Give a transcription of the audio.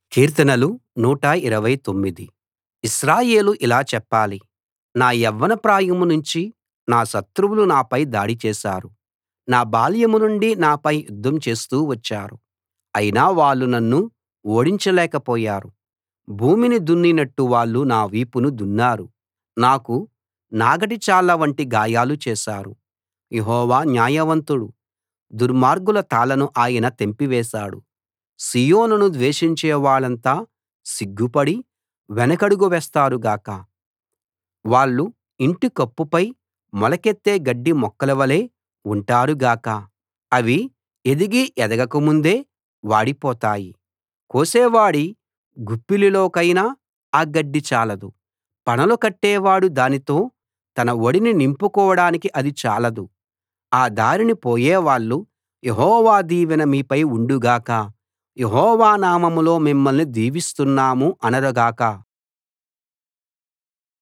కీర్తనలు 129 ఇశ్రాయేలు ఇలా చెప్పాలి నా యవ్వన ప్రాయం నుంచి నా శత్రువులు నాపై దాడి చేశారు నా బాల్యం నుండి నాపై యుద్ధం చేస్తూ వచ్చారు అయినా వాళ్ళు నన్ను ఓడించలేకపోయారు భూమిని దున్నినట్టు వాళ్ళు నా వీపును దున్నారు నాకు నాగటి చాళ్ళ వంటి గాయాలు చేశారు యెహోవా న్యాయవంతుడు దుర్మార్గుల తాళ్ళను ఆయన తెంపివేశాడు సీయోనును ద్వేషించే వాళ్ళంతా సిగ్గుపడి వెనకడుగు వేస్తారు గాక వాళ్ళు ఇంటి కప్పుపై మొలకెత్తే గడ్డి మొక్కలవలే ఉంటారు గాక అవి ఎదిగి ఎదగక ముందే వాడిపోతాయి కోసేవాడి గుప్పిలిలోకైనా ఆ గడ్డి చాలదు పనలు కట్టేవాడు దానితో తన ఒడిని నింపుకోవడానికి అది చాలదు ఆ దారిన పోయేవాళ్ళు యెహోవా దీవెన మీపై ఉండు గాక యెహోవా నామంలో మిమ్మల్ని దీవిస్తున్నాము అనరు గాక